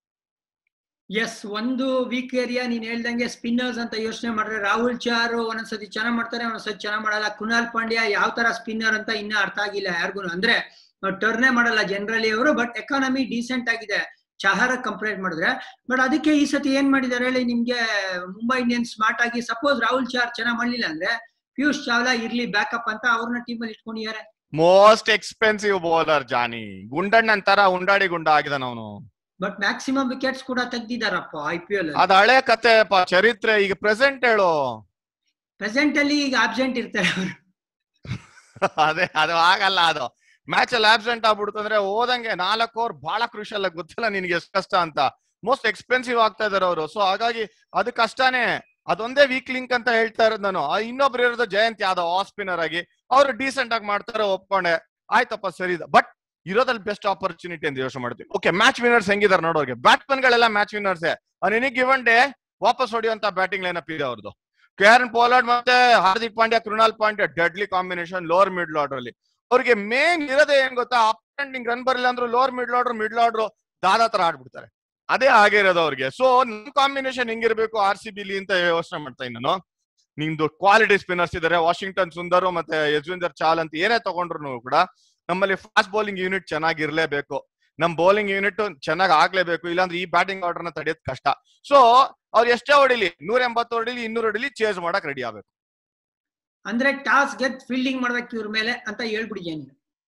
ಎಸ್ ಒಂದು ವೀಕ್ ಏರಿಯಾ ನೀನ್ ಹೇಳ್ದಂಗೆ ಸ್ಪಿನ್ನರ್ಸ್ ಅಂತ ಯೋಚನೆ ಮಾಡಿದ್ರೆ ರಾಹುಲ್ ಚಾರ್ ಒಂದೊಂದ್ಸತಿ ಚೆನ್ನಾಗ್ ಮಾಡ್ತಾರೆ ಒಂದೊಂದ್ಸತಿ ಚೆನ್ನಾಗ್ ಮಾಡಲ್ಲ ಕುನಾಲ್ ಪಾಂಡ್ಯ ಯಾವ ತರ ಸ್ಪಿನ್ನರ್ ಅಂತ ಇನ್ನ ಅರ್ಥ ಆಗಿಲ್ಲ ಯಾರಿಗೂ ಅಂದ್ರೆ ಟರ್ನೇ ಮಾಡಲ್ಲ ಜನರಲಿ ಅವರು ಬಟ್ ಎಕಾನಮಿ ಡೀಸೆಂಟ್ ಆಗಿದೆ ಚಹರ ಕಂಪೇರ್ ಮಾಡಿದ್ರೆ ಬಟ್ ಅದಕ್ಕೆ ಈ ಸತಿ ಏನ್ ಮಾಡಿದಾರೆ ಹೇಳಿ ನಿಮ್ಗೆ ಮುಂಬೈ ಇಂಡಿಯನ್ಸ್ ಸ್ಮಾರ್ಟ್ ಆಗಿ ಸಪೋಸ್ ರಾಹುಲ್ ಚಾರ್ ಚೆನ್ನಾಗ್ ಮಾಡ್ಲಿಲ್ಲ ಅಂದ್ರೆ ಪಿಯೂಷ್ ಚಾವ್ಲಾ ಇರ್ಲಿ ಬ್ಯಾಕಪ್ ಅಂತ ಅವ್ರನ್ನ ಟೀಮಲ್ಲಿ ಇಟ್ಕೊಂಡಿದ್ದಾರೆ ಮೋಸ್ಟ್ ಎಕ್ಸ್ಪೆನ್ಸಿವ್ ಬೌಲರ್ ಜಾನಿ ಗುಂಡಣ್ಣನ್ ತರ ಉಂಡಾಡಿ ಗುಂಡ ಆಗಿದಾನ ಅವನು ಬಟ್ ಮ್ಯಾಕ್ಸಿಮಮ್ ವಿಕೆಟ್ಸ್ ಕೂಡ ತೆಗ್ದಿದಾರಪ್ಪ ಐ ಪಿ ಎಲ್ ಅದ್ ಹಳೆ ಕತೆ ಪ ಚರಿತ್ರೆ ಈಗ ಪ್ರೆಸೆಂಟ್ ಹೇಳು ಪ್ರೆಸೆಂಟ್ ಅಲ್ಲಿ ಈಗ ಆಬ್ಸೆಂಟ್ ಇರ್ತಾರೆ ಅವರು ಅದೇ ಅದು ಆಗಲ್ಲ ಅದು ಮ್ಯಾಚ್ ಅಲ್ಲಿ ಆಬ್ಸೆಂಟ್ ಆಗ್ಬಿಡ್ತು ಅಂದ್ರೆ ಹೋದಂಗೆ ನಾಲ್ಕು ಓವರ್ ಬಹಳ ಕ್ರೂಷಲ್ ಗೊತ್ತಿಲ್ಲ ನಿನ್ಗೆ ಎಷ್ಟು ಕಷ್ಟ ಅಂತ ಮೋಸ್ಟ್ ಎಕ್ಸ್ಪೆನ್ಸಿವ್ ಆಗ್ತಾ ಇದಾರೆ ಅವರು ಸೊ ಹಾಗಾಗಿ ಅದು ಕಷ್ಟನೇ ಅದೊಂದೇ ವೀಕ್ ಲಿಂಕ್ ಅಂತ ಹೇಳ್ತಾ ಇರೋದು ನಾನು ಆ ಇನ್ನೊಬ್ರು ಇರೋದು ಜಯಂತ್ ಯಾದವ್ ಆಫ್ ಸ್ಪಿನ್ನರ್ ಆಗಿ ಅವ್ರು ಡೀಸೆಂಟ್ ಆಗಿ ಮಾಡ್ತಾರೆ ಒಪ್ಕೊಂಡೆ ಆಯ್ತಪ್ಪ ಸರಿ ಬಟ್ ಇರೋದಲ್ಲಿ ಬೆಸ್ಟ್ ಆಪರ್ಚುನಿಟಿ ಅಂತ ಯೋಚನೆ ಮಾಡ್ತೀವಿ ಓಕೆ ಮ್ಯಾಚ್ ವಿನ್ನರ್ಸ್ ಹೆಂಗಿದಾರೆ ನೋಡೋರಿಗೆ ಬ್ಯಾಟ್ಸ್ಮನ್ ಗಳೆಲ್ಲ match winners any given day ವಾಪಸ್ ಹೊಡೆಯುವಂತ ಬ್ಯಾಟಿಂಗ್ ಲೈನ್ ಅಪ್ ಇದೆ ಅವ್ರದ್ದು ಕೇರನ್ ಪೋಲಾರ್ಡ್ ಮತ್ತೆ Hardik Pandya Krunal Pandya deadly combination lower middle order ಅಲ್ಲಿ ಅವ್ರಿಗೆ ಮೇನ್ ಇರೋದೇ ಏನ್ ಗೊತ್ತಾ ಅಪ್ ರನ್ ಬರಲಿಲ್ಲ ಅಂದ್ರೆ lower middle order middle order ದಾದಾ ತರ ಆಡ್ಬಿಡ್ತಾರೆ ಅದೇ ಆಗಿರೋದು ಅವ್ರಿಗೆ ಸೊ ನಮ್ ಕಾಂಬಿನೇಷನ್ ಹೆಂಗಿರ್ಬೇಕು ಆರ್ ಸಿ ಬಿಲಿ ಅಂತ ಯೋಚನೆ ಮಾಡ್ತಾ ಇದ್ದೀನಿ ನಾನು ನಿಮ್ದು ಕ್ವಾಲಿಟಿ ಸ್ಪಿನ್ನರ್ಸ್ ಇದಾರೆ ವಾಷಿಂಗ್ಟನ್ ಸುಂದರ್ ಮತ್ತೆ ಯಜ್ವಿಂದರ್ ಚಾಲ್ ಅಂತ ಏನೇ ತಗೊಂಡ್ರು ಕೂಡ ನಮ್ಮಲ್ಲಿ ಫಾಸ್ಟ್ ಬೌಲಿಂಗ್ ಯೂನಿಟ್ ಚೆನ್ನಾಗಿರ್ಲೇಬೇಕು ನಮ್ ಬೌಲಿಂಗ್ ಯೂನಿಟ್ ಚೆನ್ನಾಗಿ ಆಗ್ಲೇಬೇಕು ಇಲ್ಲಾಂದ್ರೆ ಈ ಬ್ಯಾಟಿಂಗ್ ಆರ್ಡರ್ ನ ತಡೆಯೋದ್ ಕಷ್ಟ ಸೊ ಅವ್ರು ಎಷ್ಟೇ ಹೊಡಿಲಿ ನೂರ ಎಂಬತ್ತು ಹೊಡಿಲಿ ಇನ್ನೂರು ಹೊಡಿಲಿ ಚೇಸ್ ಮಾಡಕ್ ರೆಡಿ ಆಗ್ಬೇಕು ಅಂದ್ರೆ ಟಾಸ್ ಗೆದ್ ಫೀಲ್ಡಿಂಗ್ ಮಾಡ್ಬೇಕು ಇವ್ರ ಮೇಲೆ ಅಂತ ಹೇಳ್ಬಿಡಿದ್ಯಾ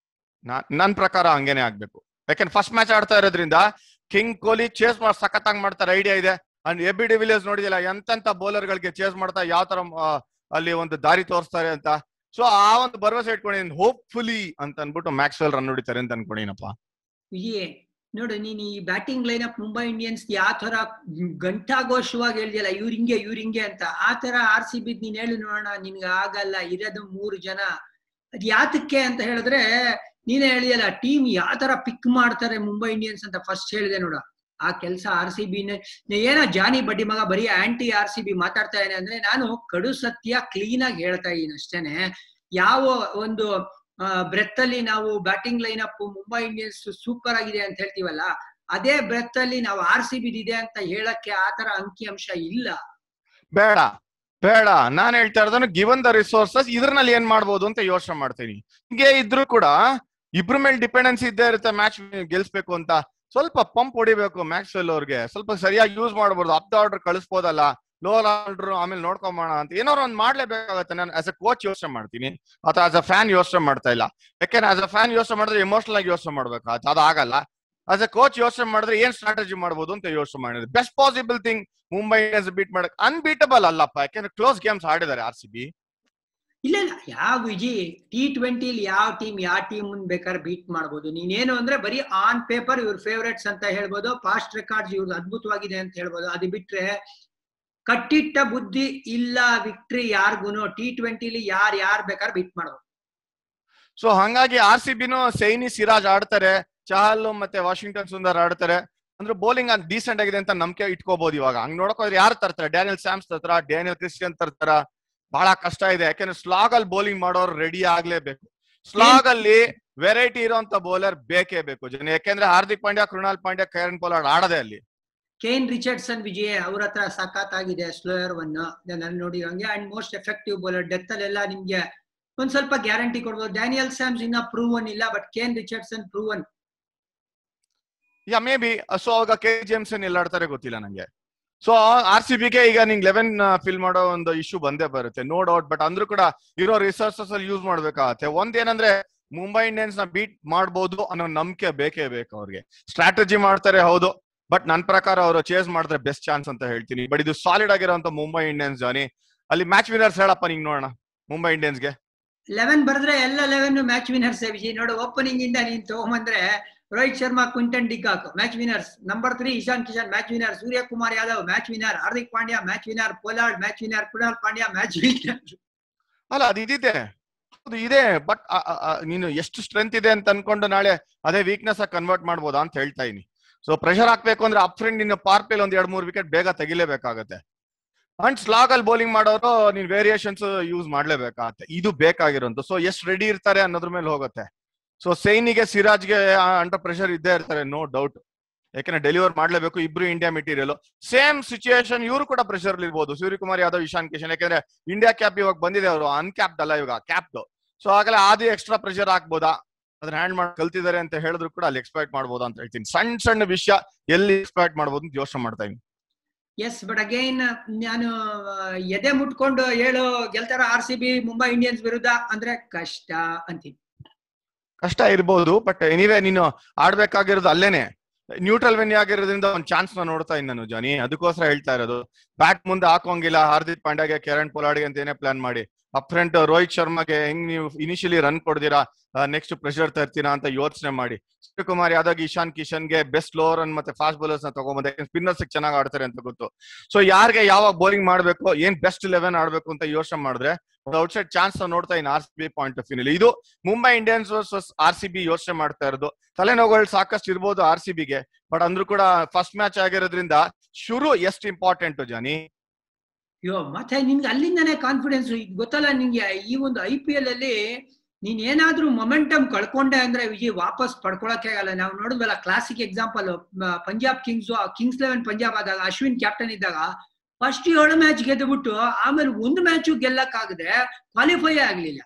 ನಾ- ನನ್ ಪ್ರಕಾರ ಹಂಗೇನೆ ಆಗ್ಬೇಕು ಯಾಕಂದ್ರೆ ಫಸ್ಟ್ ಮ್ಯಾಚ್ ಆಡ್ತಾ ಇರೋದ್ರಿಂದ ಕಿಂಗ್ ಕೊಹ್ಲಿ ಚೇಸ್ ಮಾಡಿ ಸಖತ್ತಾಗಿ ಮಾಡ್ತಾರೆ ಐಡಿಯಾ ಇದೆ ಅಂಡ್ ಎ ಬಿ ಡಿವಿಲಿಯರ್ಸ್ ನೋಡಿದಿಲ್ಲ ಎಂತೆಂತ ಬೌಲರ್ ಗಳಿಗೆ ಚೇಸ್ ಮಾಡ್ತಾ ಯಾವ ತರ ಆ, ಅಲ್ಲಿ ಒಂದು ದಾರಿ ತೋರಿಸ್ತಾರೆ ಅಂತ ಸೊ ಆ ಒಂದು ಭರವಸೆ ಇಟ್ಕೊಂಡಿದ್ದೀನಿ ಹೋಪ್ಫುಲಿ ಅಂತ ಅನ್ಬಿಟ್ಟು ಮ್ಯಾಕ್ಸ್ವೆಲ್ ರನ್ ಹೊಡಿತಾರೆ ಅಂತ ಅನ್ಕೊಂಡಿನಪ್ಪ ವಿಜಯ್ ನೋಡು ನೀನ್ ಈ batting line up Mumbai Indians ಯಾವ ತರ ಗಂಟಾಘೋಷವಾಗಿ ಹೇಳ್ದಿಯಲ್ಲ ಇವ್ರ ಹಿಂಗೆ ಇವ್ರ ಹಿಂಗೆ ಅಂತ ಆ ತರ ಆರ್ ಸಿ ಬಿ ನೀನ್ ಹೇಳಿ ನೋಡೋಣ ನಿನ್ಗೆ ಆಗಲ್ಲ ಇರೋದು ಮೂರು ಜನ ಅದ್ ಯಾತಕ್ಕೆ ಅಂತ ಹೇಳಿದ್ರೆ ನೀನೇ ಹೇಳಿಯಲ್ಲ ಟೀಮ್ ಯಾವ ತರ ಪಿಕ್ ಮಾಡ್ತಾರೆ ಮುಂಬೈ ಇಂಡಿಯನ್ಸ್ ಅಂತ ಫಸ್ಟ್ ಹೇಳಿದೆ ನೋಡ ಆ ಕೆಲಸ ಆರ್ ಸಿ ಬಿ ಏನೋ ಜಾನಿ ಬಡ್ಡಿ ಮಗ ಬರೀ ಆಂಟಿ ಆರ್ ಸಿ ಬಿ ಮಾತಾಡ್ತಾ ಇದ್ದೇನೆ ಅಂದ್ರೆ ನಾನು ಕಡು ಸತ್ಯ ಕ್ಲೀನ್ ಆಗಿ ಹೇಳ್ತಾ ಇದ್ದೀನಿ ಅಷ್ಟೇನೆ ಯಾವ ಒಂದು ಬ್ರೆತ್ ಅಲ್ಲಿ ನಾವು batting line up Mumbai Indians super ಆಗಿದೆ ಅಂತ ಹೇಳ್ತೀವಲ್ಲ ಅದೇ ಬ್ರೆತ್ ಅಲ್ಲಿ ನಾವು ಆರ್ ಸಿ ಬಿ ಇದೆ ಅಂತ ಹೇಳಕ್ಕೆ ಆತರ ಅಂಕಿ ಅಂಶ ಇಲ್ಲ ಬೇಡ ಬೇಡ ನಾನ್ ಹೇಳ್ತಾ ಇರೋದನ್ನು ಗಿವನ್ ದ ರಿಸೋರ್ಸಸ್ ಇದ್ರಲ್ಲಿ ಏನ್ ಮಾಡ್ಬೋದು ಅಂತ ಯೋಚನೆ ಮಾಡ್ತೀನಿ ಹಿಂಗೆ ಇದ್ರು ಕೂಡ ಇಬ್ರ ಮೇಲೆ ಡಿಪೆಂಡೆನ್ಸಿ ಇದ್ದೇ ಇರುತ್ತೆ ಮ್ಯಾಚ್ ಗೆಲ್ಸ್ಬೇಕು ಅಂತ ಸ್ವಲ್ಪ ಪಂಪ್ ಹೊಡಿಬೇಕು ಮ್ಯಾಕ್ಸ್ವೆಲ್ ಅವ್ರಿಗೆ ಸ್ವಲ್ಪ ಸರಿಯಾಗಿ ಯೂಸ್ ಮಾಡ್ಬೋದು ಅಪ್ ದ ಆರ್ಡರ್ ಕಳಿಸ್ಬೋದಲ್ಲ ಲೋವರ್ ಆರ್ಡರ್ ಆಮೇಲೆ ನೋಡ್ಕೊಂಬೋಣ ಅಂತ ಏನಾದ್ರು ಒಂದ್ ಮಾಡ್ಲೇಬೇಕಾಗತ್ತೆ ನಾನು ಆಸ್ ಅ ಕೋಚ್ ಯೋಚನೆ ಮಾಡ್ತೀನಿ ಅಥವಾ ಆಸ್ ಅ ಫ್ಯಾನ್ ಯೋಚನೆ ಮಾಡ್ತಾ ಇಲ್ಲ ಯಾಕೆಂದ್ರೆ ಆಸ್ ಅ ಫ್ಯಾನ್ ಯೋಚನೆ ಮಾಡಿದ್ರೆ ಎಮೋಷನಲ್ ಆಗಿ ಯೋಚನೆ ಮಾಡ್ಬೇಕು ಅದು ಅದು ಆಗಲ್ಲ ಆಸ್ ಅ ಕೋಚ್ ಯೋಚನೆ ಮಾಡಿದ್ರೆ ಏನ್ ಸ್ಟ್ರಾಟಜಿ ಮಾಡ್ಬೋದು ಅಂತ ಯೋಚನೆ ಮಾಡಿದ್ರೆ best possible thing Mumbai Indians beat ಮಾಡಕ್ ಅನ್ಬೀಟಬಲ್ ಅಲ್ಲಪ್ಪ ಯಾಕೆಂದ್ರೆ ಕ್ಲೋಸ್ ಗೇಮ್ಸ್ ಆಡಿದ್ದಾರೆ ಆರ್ ಸಿ ಬಿ ಇಲ್ಲ ಇಲ್ಲ ಯಾವ ವಿಜಿ ಟಿ ಟ್ವೆಂಟಿಲಿ ಯಾವ ಟೀಮ್ ಯಾವ ಟೀಮ್ ಬೇಕಾದ್ರೆ ಬೀಟ್ ಮಾಡ್ಬೋದು ನೀನೇನು ಅಂದ್ರೆ ಬರೀ ಆನ್ ಪೇಪರ್ ಇವ್ರ ಫೇವರೇಟ್ಸ್ ಅಂತ ಹೇಳ್ಬೋದು ಪಾಸ್ಟ್ ರೆಕಾರ್ಡ್ಸ್ ಇವ್ರದ್ದು ಅದ್ಭುತವಾಗಿದೆ ಅಂತ ಹೇಳ್ಬೋದು ಅದು ಬಿಟ್ರೆ ಕಟ್ಟಿಟ್ಟ ಬುದ್ಧಿ ಇಲ್ಲ ವಿಕ್ಟ್ರಿ ಯಾರ್ಗುನು ಟಿ ಟ್ವೆಂಟಿಲಿ ಯಾರ್ ಯಾರ್ ಬೇಕಾದ್ರೆ ಬೀಟ್ ಮಾಡ್ಬೋದು ಸೊ ಹಂಗಾಗಿ ಆರ್ ಸಿ ಬಿನು ಸೈನಿ ಸಿರಾಜ್ ಆಡ್ತಾರೆ ಚಹಲ್ ಮತ್ತೆ ವಾಷಿಂಗ್ಟನ್ ಸುಂದರ್ ಆಡ್ತಾರೆ ಅಂದ್ರೆ ಬೌಲಿಂಗ್ ಡೀಸೆಂಟ್ ಆಗಿದೆ ಅಂತ ನಂಬಿಕೆ ಇಟ್ಕೋಬಹುದು ಇವಾಗ ಹಂಗ್ ನೋಡಕೋದ್ರೆ ಯಾರು ತರ್ತಾರೆ ಡ್ಯಾನಿಯಲ್ ಸ್ಯಾಮ್ಸ್ ತರ್ತಾರ ಡ್ಯಾನಿಯಲ್ ಕ್ರಿಸ್ಟಿಯನ್ ತರ್ತಾರ ಬಹಳ ಕಷ್ಟ ಇದೆ ಯಾಕಂದ್ರೆ ಸ್ಲಾಗ್ ಅಲ್ಲಿ ಬೌಲಿಂಗ್ ಮಾಡೋರು ರೆಡಿ ಆಗ್ಲೇಬೇಕು ಸ್ಲಾಗ್ ಅಲ್ಲಿ ವೆರೈಟಿ ಇರುವಂತ ಬೌಲರ್ ಬೇಕೇ ಬೇಕು ಜನ ಯಾಕೆಂದ್ರೆ ಹಾರ್ದಿಕ್ ಪಾಂಡ್ಯ ಕೃಣಾಲ್ ಪಾಂಡ್ಯ ಕೈರನ್ ಪೋಲಾರ್ಡ್ ಆಡದೆ ಅಲ್ಲಿ ಕೇನ್ ರಿಚರ್ಡ್ಸನ್ ವಿಜಯ್ ಅವ್ರ ಹತ್ರ ಸಖತ್ ಆಗಿದೆ ಸ್ಲೋಯರ್ ಒನ್ ನಾನು ನೋಡಿರೋಂಗೆ and most effective bowler death ಅಲ್ಲೆಲ್ಲ ನಿಮ್ಗೆ ಒಂದ್ ಸ್ವಲ್ಪ ಗ್ಯಾರಂಟಿ ಕೊಡ್ಬೋದು ಡ್ಯಾನಿಯಲ್ ಸ್ಯಾಮ್ಸ್ ಇನ್ನ ಪ್ರೂವನ್ ಇಲ್ಲ but Kane Richardson proven yeah maybe so ಅವಾಗ ಕೆ ಜೇಮ್ಸನ್ ಎಲ್ಲ ಆಡ್ತಾರೆ ಗೊತ್ತಿಲ್ಲ ನಂಗೆ ಸೊ ಆರ್ ಸಿ ಬಿಗೆ ಈಗ ನಿಂಗ್ ಲೆವೆನ್ ಫಿಲ್ ಮಾಡೋ ಒಂದು ಇಶ್ಯೂ ಬಂದೇ ಬರುತ್ತೆ ನೋ ಡೌಟ್ ಬಟ್ ಅಂದ್ರೂ ಕೂಡ ಇರೋ ರಿಸೋರ್ಸಸ್ ಅಲ್ಲಿ ಯೂಸ್ ಮಾಡ್ಬೇಕಾಗತ್ತೆ ಒಂದೇನಂದ್ರೆ ಮುಂಬೈ ಇಂಡಿಯನ್ಸ್ ನ ಬೀಟ್ ಮಾಡ್ಬೋದು ಅನ್ನೋ ನಂಬಿಕೆ ಬೇಕೇ ಬೇಕು ಅವ್ರಿಗೆ ಸ್ಟ್ರಾಟಜಿ ಮಾಡ್ತಾರೆ ಹೌದು ಬಟ್ ನನ್ ಪ್ರಕಾರ ಅವರು ಚೇಸ್ ಮಾಡಿದ್ರೆ ಬೆಸ್ಟ್ ಚಾನ್ಸ್ ಅಂತ ಹೇಳ್ತೀನಿ ಬಟ್ ಇದು ಸಾಲಿಡ್ ಆಗಿರೋಂತ ಮುಂಬೈ ಇಂಡಿಯನ್ಸ್ ಜಾನಿ ಅಲ್ಲಿ ಮ್ಯಾಚ್ ವಿನರ್ಸ್ ಹೇಳಪ್ಪ ನಿಂಗ್ ನೋಡೋಣ ಮುಂಬೈ ಇಂಡಿಯನ್ಸ್ಗೆ ಲೆವೆನ್ ಬರೆದ್ರೆ ಎಲ್ಲ ಲೆವೆನ್ ಮ್ಯಾಚ್ ವಿನರ್ಸ್ ವಿಜಯ್ ನೋಡು ಓಪನಿಂಗ್ ಇಂದ ನೀನ್ ತಗೊಂಬಂದ್ರೆ Rohit Sharma Quinton de Kock match winners number three Ishan Kishan match winner Suryakumar Yadav match winner Hardik Pandya match winner Pollard match winner Krunal Pandya match winner ಅಲ್ಲ ಅದು ಇದಿದೆ ಹೌದು ಇದೆ ಬಟ್ ನೀನು ಎಷ್ಟು ಸ್ಟ್ರೆಂತ್ ಇದೆ ಅಂತ ಅನ್ಕೊಂಡು ನಾಳೆ ಅದೇ ವೀಕ್ನೆಸ್ ಆಗಿ ಕನ್ವರ್ಟ್ ಮಾಡ್ಬೋದಾ ಅಂತ ಹೇಳ್ತಾ ಇದೀನಿ ಸೊ ಪ್ರೆಷರ್ ಹಾಕ್ಬೇಕು ಅಂದ್ರೆ ಅಪ್ ಫ್ರೆಂಡ್ ನಿನ್ನ ಪಾರ್ ಪ್ಲೇಲ್ ಒಂದ್ ಎರಡ್ ಮೂರ್ ವಿಕೆಟ್ ಬೇಗ ತೆಗಿಲೇಬೇಕಾಗತ್ತೆ ಅಂಡ್ ಸ್ಲಾಗ್ ಅಲ್ಲಿ ಬೌಲಿಂಗ್ ಮಾಡೋರು ನೀನ್ ವೇರಿಯೇಷನ್ಸ್ ಯೂಸ್ ಮಾಡ್ಲೇಬೇಕಾಗತ್ತೆ ಇದು ಬೇಕಾಗಿರೋದು ಸೊ ಎಷ್ಟು ರೆಡಿ ಇರ್ತಾರೆ ಅನ್ನೋದ್ರ ಮೇಲೆ ಹೋಗುತ್ತೆ ಸೊ ಸೈನಿಗೆ ಸಿರಾಜ್ಗೆ ಅಂಡರ್ ಪ್ರೆಷರ್ ಇದ್ದೇ ಇರ್ತಾರೆ ನೋ ಡೌಟ್ ಯಾಕಂದ್ರೆ ಡೆಲಿವರ್ ಮಾಡ್ಲೇಬೇಕು ಇಬ್ರು ಇಂಡಿಯಾ ಮೆಟೀರಿಯಲ್ ಸೇಮ್ ಸಿಚುಯೇಷನ್ ಇವರು ಕೂಡ ಪ್ರೆಷರ್ ಇರ್ಬೋದು ಸೂರ್ಯಕುಮಾರ್ ಯಾದವ್ ಇಶಾನ್ ಕಿಶನ್ ಯಾಕಂದ್ರೆ ಇಂಡಿಯಾ ಕ್ಯಾಪ್ ಇವಾಗ ಬಂದಿದೆ ಅವರು ಅನ್ಕ್ಯಾಪ್ಡ್ ಅಲ್ಲ ಇವಾಗ ಕ್ಯಾಪ್ಡ್ ಸೊ ಆಗಲೇ ಆದಿ ಎಕ್ಸ್ಟ್ರಾ ಪ್ರೆಷರ್ ಹಾಕ್ಬೋದಾ ಅದನ್ನ ಹ್ಯಾಂಡ್ ಮಾಡಿ ಕಲ್ತಿದ್ದಾರೆ ಅಂತ ಹೇಳಿದ್ರು ಕೂಡ ಅಲ್ಲಿ ಎಕ್ಸ್ಪೆಕ್ಟ್ ಮಾಡ್ಬೋದಾ ಅಂತ ಹೇಳ್ತೀನಿ ಸಣ್ಣ ಸಣ್ಣ ವಿಷಯ ಎಲ್ಲಿ ಎಕ್ಸ್ಪೆಕ್ಟ್ ಮಾಡ್ಬೋದು ಅಂತ ಯೋಚನೆ ಮಾಡ್ತಾ ಇದೀನಿ ಎಸ್ ಬಟ್ ಅಗೈನ್ ನಾನು ಎದೆ ಮುಟ್ಕೊಂಡು ಹೇಳು ಗೆಲ್ತಾರ R C B Mumbai Indians ವಿರುದ್ಧ ಅಂದ್ರೆ ಕಷ್ಟ ಅಂತೀನಿ ಕಷ್ಟ ಇರ್ಬೋದು ಬಟ್ ಎನಿವೇ ನೀನು ಆಡ್ಬೇಕಾಗಿರೋದು ಅಲ್ಲೇನೆ ನ್ಯೂಟ್ರಲ್ ವೆನ್ಯೂ ಆಗಿರೋದ್ರಿಂದ ಒಂದು ಚಾನ್ಸ್ ನ ನೋಡ್ತಾ ಇದ್ದೀನಿ ನಾನು ಜಾನಿ ಅದಕ್ಕೋಸ್ಕರ ಹೇಳ್ತಾ ಇರೋದು ಬ್ಯಾಟ್ ಮುಂದೆ ಹಾಕೋಂಗಿಲ್ಲ ಹಾರ್ದಿಕ್ ಪಾಂಡ್ಯಾಗೆ ಕಿರಣ್ ಪೊಲಾಡ್ಗೆ ಅಂತ ಏನೇ ಪ್ಲಾನ್ ಮಾಡಿ ಅಪ್ ಫ್ರಂಟ್ ರೋಹಿತ್ ಶರ್ಮಾಗೆ ಹೆಂಗ್ ನೀವು ಇನಿಷಿಯಲಿ ರನ್ ಕೊಡ್ದಿರಾ ನೆಕ್ಸ್ಟ್ ಪ್ರೆಷರ್ ತರ್ತೀರಾ ಅಂತ ಯೋಚನೆ ಮಾಡಿ ಸೂರ್ಯಕುಮಾರ್ ಯಾದವ್ ಇಶಾನ್ ಕಿಶನ್ಗೆ ಬೆಸ್ಟ್ ಲೋ ರನ್ ಮತ್ತೆ ಫಾಸ್ಟ್ ಬೌಲರ್ಸ್ ನ ತಗೊಂಬಂದೆ ಸ್ಪಿನ್ನರ್ಸ್ ಚೆನ್ನಾಗಿ ಆಡ್ತಾರೆ ಅಂತ ಗೊತ್ತು ಸೊ ಯಾರಿಗೆ ಯಾವಾಗ ಬೌಲಿಂಗ್ ಮಾಡ್ಬೇಕು ಏನ್ ಬೆಸ್ಟ್ ಲೆವೆನ್ ಆಡ್ಬೇಕು ಅಂತ ಯೋಚನೆ ಮಾಡಿದ್ರೆ ಒಂದು ಔಟ್ಸೈಡ್ ಚಾನ್ಸ್ ನೋಡ್ತಾ in R C B point of view ಇದು Mumbai Indians versus R C B ಯೋಚನೆ ಮಾಡ್ತಾ ಇರೋದು ತಲೆನೋವುಗಳು ಸಾಕಷ್ಟು ಇರ್ಬೋದು ಆರ್ ಸಿ ಬಿಗೆ ಬಟ್ ಅಂದ್ರೂ ಕೂಡ ಫಸ್ಟ್ ಮ್ಯಾಚ್ ಆಗಿರೋದ್ರಿಂದ ಶುರು ಎಷ್ಟು ಇಂಪಾರ್ಟೆಂಟ್ ಜಾನಿ ಅಯ್ಯೋ ಮತ್ತೆ ನಿನ್ಗೆ ಅಲ್ಲಿಂದಾನೇ ಕಾನ್ಫಿಡೆನ್ಸ್ ಗೊತ್ತಲ್ಲ ನಿನ್ಗೆ ಈ ಒಂದು ಐ ಪಿ ಎಲ್ ಅಲ್ಲಿ ನೀನ್ ಏನಾದ್ರೂ ಮೊಮೆಂಟಮ್ ಕಳ್ಕೊಂಡೆ ಅಂದ್ರೆ ವಿಜಯ್ ವಾಪಸ್ ಪಡ್ಕೊಳಕ್ಕೆ ಆಗಲ್ಲ ನಾವು ನೋಡಿದ್ವಲ್ಲ classic example Punjab Kings Kings eleven Punjab ಆದಾಗ ಅಶ್ವಿನ್ ಕ್ಯಾಪ್ಟನ್ ಇದ್ದಾಗ ಫಸ್ಟ್ ಏಳು ಮ್ಯಾಚ್ ಗೆದ್ದುಬಿಟ್ಟು ಆಮೇಲೆ ಒಂದು ಮ್ಯಾಚು ಗೆಲ್ಲಕ್ಕಾಗದೆ ಕ್ವಾಲಿಫೈ ಆಗ್ಲಿಲ್ಲ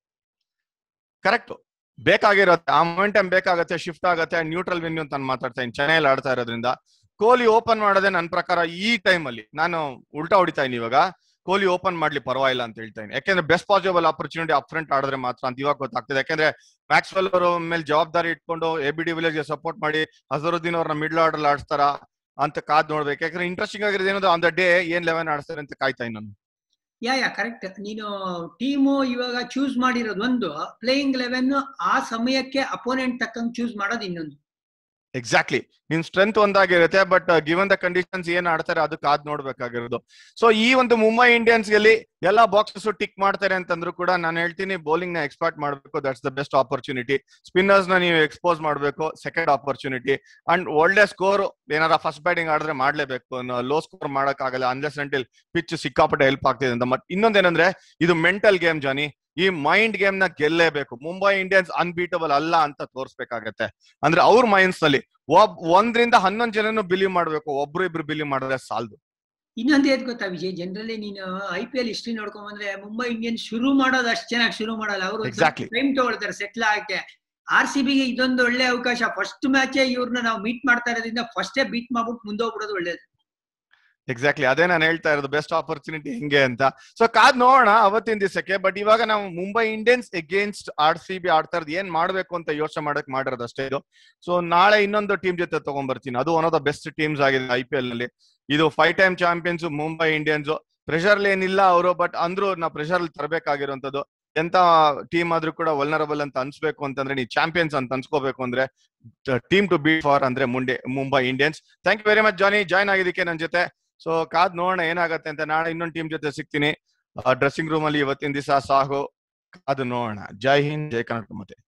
ಕರೆಕ್ಟ್ ಬೇಕಾಗಿರತ್ತೆ ಆ ಮೊಮೆಂಟಮ್ ಬೇಕಾಗತ್ತೆ ಶಿಫ್ಟ್ ಆಗತ್ತೆ ನ್ಯೂಟ್ರಲ್ ವೆನ್ಯೂ ಅಂತ ನಾನು ಮಾತಾಡ್ತಾ ಇದ್ದೀನಿ ಚೆನ್ನೈಲಿ ಆಡ್ತಾ ಇರೋದ್ರಿಂದ ಕೊಹ್ಲಿ ಓಪನ್ ಮಾಡೋದೇ ನನ್ನ ಪ್ರಕಾರ ಈ ಟೈಮ್ ಅಲ್ಲಿ ನಾನು ಉಲ್ಟಾ ಹೊಡಿತಾ ಇದೀನಿ ಇವಾಗ ಕೊಹ್ಲಿ ಓಪನ್ ಮಾಡ್ಲಿ ಪರವಾಗಿಲ್ಲ ಅಂತ ಹೇಳ್ತಾ ಇದ್ದೀನಿ ಯಾಕಂದ್ರೆ best possible opportunity up front ಆಡಿದ್ರೆ ಮಾತ್ರ ಅಂತ ಇವಾಗ ಗೊತ್ತಾಗ್ತದೆ ಯಾಕಂದ್ರೆ ಮ್ಯಾಕ್ಸ್ವೆಲ್ ಅವರ ಮೇಲೆ ಜವಾಬ್ದಾರಿ ಇಟ್ಕೊಂಡು A B de Villiers support ಮಾಡಿ ಅಜರುದ್ದೀನ್ ಅವ್ರನ್ನ ಮಿಡ್ಲ್ ಆರ್ಡರ್ ಆಡ್ತಾರ ಅಂತ ಕಾದ್ ನೋಡ್ಬೇಕು ಯಾಕಂದ್ರೆ ಇಂಟ್ರೆಸ್ಟಿಂಗ್ ಆಗಿರೋದು ಏನದು ಆನ್ ದ ಡೇ ಏನ್ ಲೆವೆನ್ ಆಡ್ತಾರೆ ಅಂತ ಕಾಯ್ತಾ ಇದ್ದೀನಿ ನಾನು ಯಾ ಯಾ ಕರೆಕ್ಟ್ ನೀನು ಟೀಮು ಇವಾಗ ಚೂಸ್ ಮಾಡಿರೋದು ಒಂದು ಪ್ಲೇಯಿಂಗ್ ಲೆವೆನ್ ಆ ಸಮಯಕ್ಕೆ ಅಪೋನೆಂಟ್ ತಕ್ಕಂಗೆ ಚೂಸ್ ಮಾಡೋದು ಇನ್ನೊಂದು ಎಕ್ಸಾಕ್ಟ್ಲಿ ನಿಮ್ ಸ್ಟ್ರೆಂತ್ ಒಂದಾಗಿರುತ್ತೆ ಬಟ್ ಗಿವನ್ ದ ಕಂಡೀಷನ್ಸ್ ಏನ್ ಆಡ್ತಾರೆ ಅದು ಕಾದ್ ನೋಡ್ಬೇಕಾಗಿರೋದು ಸೊ ಈ ಒಂದು ಮುಂಬೈ ಇಂಡಿಯನ್ಸ್ ನಲ್ಲಿ ಎಲ್ಲಾ ಬಾಕ್ಸಸ್ ಟಿಕ್ ಮಾಡ್ತಾರೆ ಅಂತಂದ್ರು ಕೂಡ ನಾನು ಹೇಳ್ತೀನಿ ಬೌಲಿಂಗ್ ನ ಎಕ್ಸ್ಪರ್ಟ್ ಮಾಡಬೇಕು that's the best opportunity spinners ನ ನೀವು ಎಕ್ಸ್ಪೋಸ್ ಮಾಡಬೇಕು ಸೆಕೆಂಡ್ ಆಪರ್ಚುನಿಟಿ ಅಂಡ್ ಒಳ್ಳೆ ಸ್ಕೋರ್ ಏನಾರ ಫಸ್ಟ್ ಬ್ಯಾಟಿಂಗ್ ಆಡಿದ್ರೆ ಮಾಡ್ಲೇಬೇಕು ಲೋ ಸ್ಕೋರ್ ಮಾಡಕ್ ಆಗಲ್ಲ ಅನ್ಲೆಸ್ ಅಂಟಿಲ್ ಪಿಚ್ ಸಿಕ್ಕಾಪಟ್ಟೆ ಹೆಲ್ಪ್ ಆಗ್ತಿದೆ ಅಂತ ಮತ್ ಇನ್ನೊಂದೇನಂದ್ರೆ ಇದು ಮೆಂಟಲ್ ಗೇಮ್ ಜಾನಿ ಈ ಮೈಂಡ್ ಗೇಮ್ ನ ಗೆಲ್ಲೇಬೇಕು ಮುಂಬೈ ಇಂಡಿಯನ್ಸ್ ಅನ್ಬೀಟಬಲ್ ಅಲ್ಲ ಅಂತ ತೋರ್ಸ್ಬೇಕಾಗತ್ತೆ ಅಂದ್ರೆ ಅವ್ರ ಮೈಂಡ್ಸ್ ನಲ್ಲಿ ಒಬ್ ಒಂದ್ರಿಂದ ಹನ್ನೊಂದ್ ಜನನು ಬಿಲೀವ್ ಮಾಡ್ಬೇಕು ಒಬ್ರು ಇಬ್ರು ಬಿಲೀವ್ ಮಾಡಿದ್ರೆ ಸಾಲದು ಇನ್ನೊಂದು ಏನ್ ಗೊತ್ತಾ ವಿಜಯ್ ಜನರಲಿ ನೀನು ಐ ಪಿ ಎಲ್ ಹಿಸ್ಟ್ರಿ ನೋಡ್ಕೊಂಡ್ ಬಂದ್ರೆ ಮುಂಬೈ ಇಂಡಿಯನ್ಸ್ ಶುರು ಮಾಡೋದು ಅಷ್ಟು ಚೆನ್ನಾಗಿ ಶುರು ಮಾಡಲ್ಲ ಅವರು Exactly. ಟೈಮ್ ತಗೊಳ್ತಾರೆ ಸೆಟ್ಲ್ ಆಗಕ್ಕೆ ಆರ್ ಸಿ ಬಿಗೆ ಇದೊಂದು ಒಳ್ಳೆ ಅವಕಾಶ ಫಸ್ಟ್ ಮ್ಯಾಚೇ ಇವ್ರನ್ನ ನಾವು ಮೀಟ್ ಮಾಡ್ತಾ ಇರೋದ್ರಿಂದ ಫಸ್ಟೇ ಬೀಟ್ ಮಾಡ್ಬಿಟ್ಟು ಮುಂದೋಗ್ಬಿಡೋದು ಒಳ್ಳೇದು ಎಕ್ಸಾಕ್ಟ್ಲಿ ಅದೇ ನಾನು ಹೇಳ್ತಾ ಇರೋದು ಬೆಸ್ಟ್ ಆಪರ್ಚುನಿಟಿ ಹೆಂಗೆ ಅಂತ ಸೊ ಕಾದ್ ನೋಡೋಣ ಅವತ್ತಿನ ದಿವಸಕ್ಕೆ ಬಟ್ ಇವಾಗ ನಾವು Mumbai Indians against R C B ಆಡ್ತಾ ಇರೋದು ಏನ್ ಮಾಡ್ಬೇಕು ಅಂತ ಯೋಚನೆ ಮಾಡಕ್ ಮಾಡಿರೋದು ಅಷ್ಟೇ ಇದು ಸೊ ನಾಳೆ ಇನ್ನೊಂದು ಟೀಮ್ ಜೊತೆ ತಗೊಂಡ್ಬರ್ತೀನಿ ಅದು one of the best teams ಆಗಿದೆ ಐ ಪಿ ಎಲ್ ನಲ್ಲಿ ಇದು five time champions Mumbai Indians pressure ಏನಿಲ್ಲ ಅವರು ಬಟ್ ಅಂದ್ರೂ ನಾವು ಪ್ರೆಷರ್ ತರಬೇಕಾಗಿರುವಂತದ್ದು ಎಂತ ಟೀಮ್ ಆದ್ರೂ ಕೂಡ ವಲ್ನರಬಲ್ ಅಂತ ಅನ್ಸ್ಬೇಕು ಅಂತಂದ್ರೆ ನೀವು ಚಾಂಪಿಯನ್ಸ್ ಅಂತ ಅನ್ಸ್ಕೋಬೇಕು ಅಂದ್ರೆ ಟೀಮ್ ಟು ಬೀಟ್ ಫಾರ್ ಅಂದ್ರೆ ಮುಂಡೆ Mumbai Indians thank you very much Johnny join ಆಗಿದ್ದಕ್ಕೆ ನನ್ನ ಜೊತೆ ಸೊ ಕಾದ್ ನೋಡೋಣ ಏನಾಗತ್ತೆ ಅಂತ ನಾಳೆ ಇನ್ನೊಂದು ಟೀಮ್ ಜೊತೆ ಸಿಗ್ತೀನಿ ಡ್ರೆಸ್ಸಿಂಗ್ ರೂಮ್ ಅಲ್ಲಿ ಇವತ್ತಿನ ದಿವಸ ಸಾಹು ಕಾದು ನೋಡೋಣ ಜೈ ಹಿಂದ್ ಜೈ ಕರ್ನಾಟಕ ಮತ್ತೆ